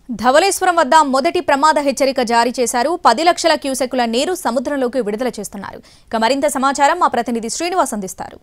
ధవళేశ్వరం వద్ద మొదటి ప్రమాద హెచ్చరిక జారీ చేశారు పది లక్షల క్యూసెక్కుల నీరు సముద్రంలోకి విడుదల చేస్తున్నారు ఇక మరింత సమాచారం మా ప్రతినిధి శ్రీనివాస్ అందిస్తారు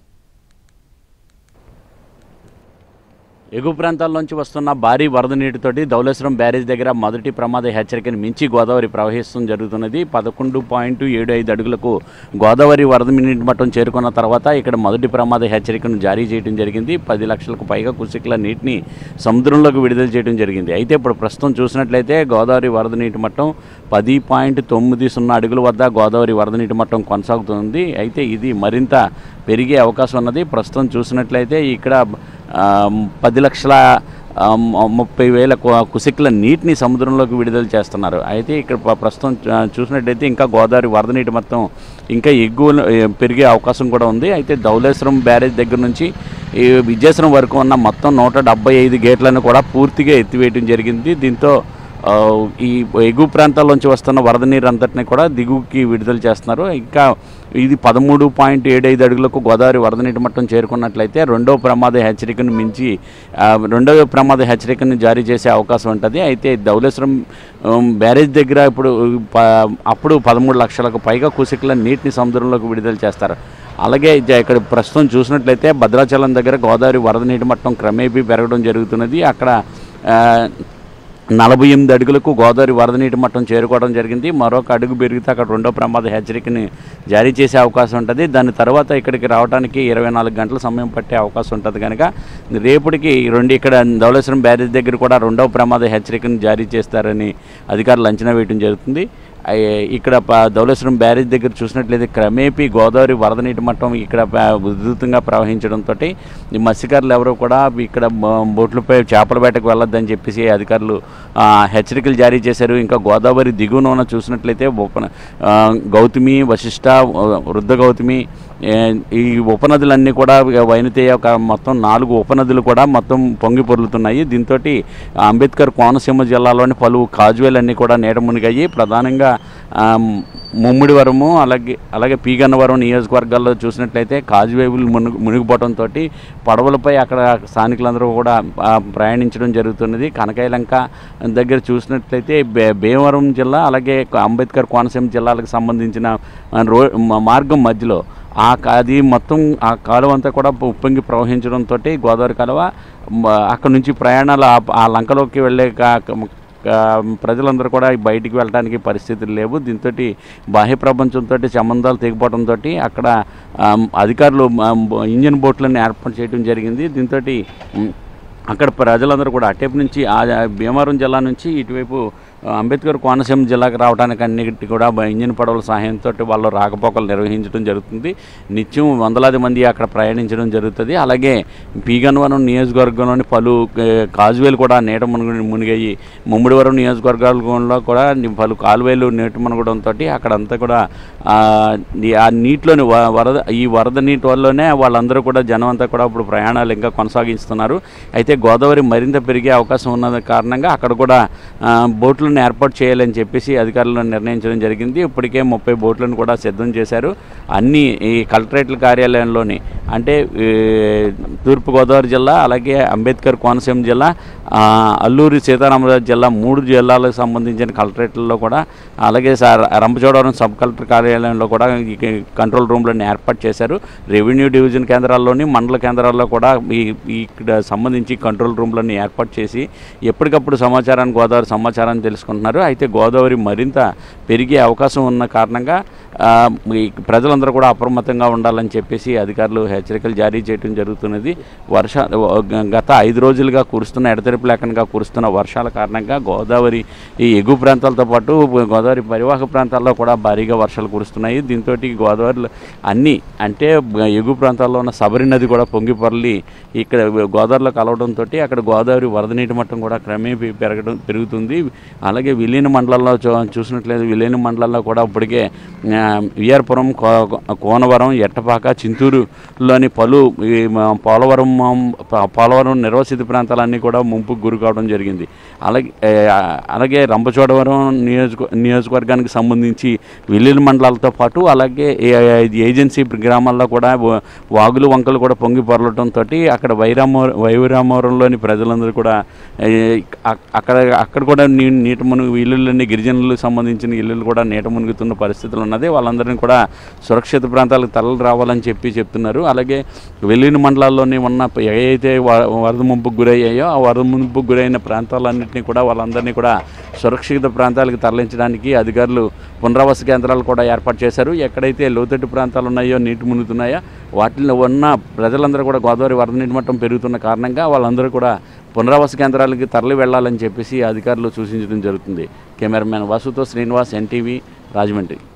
ఎగువ ప్రాంతాల నుంచి వస్తున్న భారీ వరద నీటితోటి ధవళేశ్వరం బ్యారేజ్ దగ్గర మొదటి ప్రమాద హెచ్చరికను మించి గోదావరి ప్రవహిస్తూ జరుగుతున్నది పదకొండు పాయింట్ ఏడు ఐదు అడుగులకు గోదావరి వరద నీటి మట్టం చేరుకున్న తర్వాత ఇక్కడ మొదటి ప్రమాద హెచ్చరికను జారీ చేయడం జరిగింది పది లక్షలకు పైగా కుసికల నీటిని సముద్రంలోకి విడుదల చేయడం జరిగింది అయితే ఇప్పుడు ప్రస్తుతం చూసినట్లయితే గోదావరి వరద నీటి మట్టం పది పాయింట్ తొమ్మిది సున్నా అడుగుల వద్ద గోదావరి వరద నీటి మట్టం కొనసాగుతుంది అయితే ఇది మరింత పెరిగే అవకాశం ఉన్నది ప్రస్తుతం చూసినట్లయితే ఇక్కడ ఆ, పది లక్షల ఆ, ము- ముప్పై వేల కు- కుసిక్ల నీటిని సముద్రంలోకి విడుదల చేస్తున్నారు అయితే ఇక్కడ ప్ర- ప్రస్తుతం ఆ, చూసినట్టయితే ఇంకా గోదావరి వరద నీటి మొత్తం ఇంకా ఎగువ పెరిగే అవకాశం కూడా ఉంది అయితే ధవళేశ్వరం బ్యారేజ్ దగ్గర నుంచి ఈ విజయేశ్వరం వరకు ఉన్న మొత్తం నూట డెబ్బై ఐదు గేట్లను కూడా పూర్తిగా ఎత్తివేయడం జరిగింది దీంతో ఆ, ఈ ఎగువ ప్రాంతాల్లోంచి వస్తున్న వరద నీరు అంతటిని కూడా దిగువకి విడుదల చేస్తున్నారు ఇంకా ఇది పదమూడు పాయింట్ ఏడు ఐదు అడుగులకు గోదావరి వరద నీటి మట్టం చేరుకున్నట్లయితే రెండో ప్రమాద హెచ్చరికను మించి ఆ, రెండవ ప్రమాద హెచ్చరికను జారీ చేసే అవకాశం ఉంటుంది అయితే ధవళేశ్వరం ఉమ్, బ్యారేజ్ దగ్గర ఇప్పుడు ప- అప్పుడు పదమూడు లక్షలకు పైగా కుసికల నీటిని సముద్రంలోకి విడుదల చేస్తారు అలాగే జ- ఇక్కడ ప్రస్తుతం చూసినట్లయితే భద్రాచలం దగ్గర గోదావరి వరద నీటి మట్టం క్రమేపీ పెరగడం జరుగుతున్నది అక్కడ ఆ, నలభై ఎనిమిది అడుగులకు గోదావరి వరద నీటి మట్టం చేరుకోవడం జరిగింది మరొక అడుగు పెరిగితే అక్కడ రెండో ప్రమాద హెచ్చరికని జారీ చేసే అవకాశం ఉంటుంది దాని తర్వాత ఇక్కడికి రావడానికి ఇరవై నాలుగు గంటల సమయం పట్టే అవకాశం ఉంటుంది కనుక రేపటికి ఈ రెండు ఇక్కడ ధవళేశ్వరం బ్యారేజ్ దగ్గర కూడా రెండవ ప్రమాద హెచ్చరికను జారీ చేస్తారని అధికారులు అంచనా వేయడం జరుగుతుంది అయ్యే- ఇక్కడ ప- ధవళేశ్వరం బ్యారేజ్ దగ్గర చూసినట్లయితే క్రమేపీ గోదావరి వరద నీటి మట్టం ఇక్కడ ప- ఉధృతంగా ప్రవహించడంతో ఈ మత్స్యకారులు ఎవరు కూడా ఇక్కడ బ- బోట్లపై చేపల వేటకు వెళ్ళొద్దని చెప్పేసి అధికారులు ఆ, హెచ్చరికలు జారీ చేశారు ఇంకా గోదావరి దిగువన ఉన్న చూసినట్లయితే ఉపన ఆ, గౌతమి వశిష్ట వృద్ధ గౌతమి ఏ, ఈ ఉపనదులన్నీ కూడా వైనతేయ ఒక మొత్తం నాలుగు ఉపనదులు కూడా మొత్తం పొంగి పొర్లుతున్నాయి దీంతో అంబేద్కర్ కోనసీమ జిల్లాలోని పలు కాజువేలన్నీ కూడా నీట మునిగాయి ప్రధానంగా ఆ, ముమ్మిడివరము అలాగే అలాగే పీగన్నవరం నియోజకవర్గాల్లో చూసినట్లయితే కాజువేవులు మునిగి మునిగిపోవడంతో పడవలపై అక్కడ స్థానికులందరూ కూడా ఆ, ప్రయాణించడం జరుగుతున్నది కనకాయలంక దగ్గర చూసినట్లయితే బే భీమవరం జిల్లా అలాగే అంబేద్కర్ కోనసీమ జిల్లాలకు సంబంధించిన ఆ, రో మ- మార్గం మధ్యలో ఆ క- అది మొత్తం ఆ కాలువ అంతా కూడా ఉప్పొంగి ప్రవహించడంతో గోదావరి కాలువ మ- అక్కడ నుంచి ప్రయాణాలు ఆ- ఆ లంకలోకి వెళ్ళే కా- కా- ప్రజలందరూ కూడా బయటికి వెళ్ళడానికి పరిస్థితులు లేవు దీంతో బాహ్య ప్రపంచంతో సంబంధాలు తెగిపోవడంతో అక్కడ ఆమ్, అధికారులు ఆమ్, ఇంజన్ బోట్లను ఏర్పాటు చేయడం జరిగింది దీంతో అక్కడ ప్రజలందరూ కూడా అటేపు నుంచి ఆ భీమవరం జిల్లా నుంచి ఇటువైపు ఆ, అంబేద్కర్ కోనసీమ జిల్లాకు రావడానికి అన్నిటి కూడా బ- ఇంజిన్ పడవల సహాయంతో వాళ్ళు రాకపోకలు నిర్వహించడం జరుగుతుంది నిత్యం వందలాది మంది అక్కడ ప్రయాణించడం జరుగుతుంది అలాగే పీగన్వరం నియోజకవర్గంలోని పలు ఏ, కాజువేలు కూడా నీట మునిగి మునిగాయి ముమ్మిడివరం నియోజకవర్గాల్లో కూడా ని- పలు కాలువేలు నీట మునగడంతో అక్కడంతా కూడా ఆ, ని- ఆ నీటిలోని వ- వరద ఈ వరద నీటి వల్లనే వాళ్ళందరూ కూడా జనం అంతా కూడా ఇప్పుడు ప్రయాణాలు ఇంకా కొనసాగిస్తున్నారు అయితే గోదావరి మరింత పెరిగే అవకాశం ఉన్న కారణంగా అక్కడ కూడా ఆ, బోట్లను ఏర్పాటు చేయాలని చెప్పేసి అధికారులు నిర్ణయించడం జరిగింది ఇప్పటికే ముప్పై బోట్లను కూడా సిద్ధం చేశారు అన్ని ఈ కలెక్టరేట్ల కార్యాలయంలోని అంటే ఈ, తూర్పుగోదావరి జిల్లా అలాగే అంబేద్కర్ కోనసీమ జిల్లా ఆ, అల్లూరి సీతారామరాజు జిల్లా మూడు జిల్లాలకు సంబంధించిన కలెక్టరేట్లలో కూడా అలాగే సార్ రంపచోడవరం సబ్ కలెక్టర్ కార్యాలయంలో కూడా ఈ కంట్రోల్ రూమ్లను ఏర్పాటు చేశారు రెవెన్యూ డివిజన్ కేంద్రాల్లోని మండల కేంద్రాల్లో కూడా ఈ ఈ ఇక్కడ సంబంధించి కంట్రోల్ రూమ్లను ఏర్పాటు చేసి ఎప్పటికప్పుడు సమాచారాన్ని గోదావరి సమాచారాన్ని తెలుసుకుంటున్నారు అయితే గోదావరి మరింత పెరిగే అవకాశం ఉన్న కారణంగా ఆ, ఈ ప్రజలందరూ కూడా అప్రమత్తంగా ఉండాలని చెప్పేసి అధికారులు హెచ్చరికలు జారీ చేయడం జరుగుతున్నది వర్ష గత ఐదు రోజులుగా కురుస్తున్న ఎడతెరిపి లేకుండా కురుస్తున్న వర్షాల కారణంగా గోదావరి ఈ ఎగువ ప్రాంతాలతో పాటు గోదావరి పరివాహక ప్రాంతాల్లో కూడా భారీగా వర్షాలు కురుస్తున్నాయి దీంతో గోదావరిలో అన్ని అంటే ఎగువ ప్రాంతాల్లో ఉన్న సబరి నది కూడా పొంగి పొరలి ఇక్కడ గోదావరిలో కలవడంతో అక్కడ గోదావరి వరద నీటి మట్టం కూడా క్రమేపీ పెరగడం పెరుగుతుంది అలాగే విలీన మండలాల్లో చూ- చూసినట్లయితే విలీన మండలాల్లో కూడా ఇప్పటికే ఆ, విఆర్పురం కో- కోనవరం ఎట్టపాక చింతూరులోని పలు ఈ మ- పోలవరం ప- పోలవరం నిర్వసిత ప్రాంతాలన్నీ కూడా ముంపుకు గురి కావడం జరిగింది అలాగే ఏ, అలాగే రంపచోడవరం నియోజక నియోజకవర్గానికి సంబంధించి విలీన మండలాలతో పాటు అలాగే ఏ- ఏజెన్సీ గ్రామాల్లో కూడా వా- వాగులు వంకలు కూడా పొంగి పొరలటంతో అక్కడ వైరామో వైరామవరంలోని ప్రజలందరూ కూడా ఏ, అ- అక్కడ అక్కడ కూడా నీ నీట మునుగు ఇల్లులన్నీ గిరిజనులకు సంబంధించిన ఇల్లులు కూడా నీట మునుగుతున్న పరిస్థితులు ఉన్నది వాళ్ళందరినీ కూడా సురక్షిత ప్రాంతాలకు తరలి రావాలని చెప్పి చెప్తున్నారు అలాగే వెల్లిన మండలాల్లోని ఉన్న ఏవైతే వ- వరద ముంపుకు గురయ్యాయో ఆ వరద ముంపుకు గురైన ప్రాంతాలన్నింటినీ కూడా వాళ్ళందరినీ కూడా సురక్షిత ప్రాంతాలకు తరలించడానికి అధికారులు పునరావాస కేంద్రాలు కూడా ఏర్పాటు చేశారు ఎక్కడైతే లోతట్టు ప్రాంతాలు ఉన్నాయో నీటి మునుగుతున్నాయో వాటిలో ఉన్న ప్రజలందరూ కూడా గోదావరి వరద నీటి మట్టం పెరుగుతున్న కారణంగా వాళ్ళందరూ కూడా పునరావాస కేంద్రాలకి తరలి వెళ్ళాలని చెప్పేసి అధికారులు సూచించడం జరుగుతుంది కెమెరామెన్ వాసుతో శ్రీనివాస్ ఎన్టీవీ రాజమండ్రి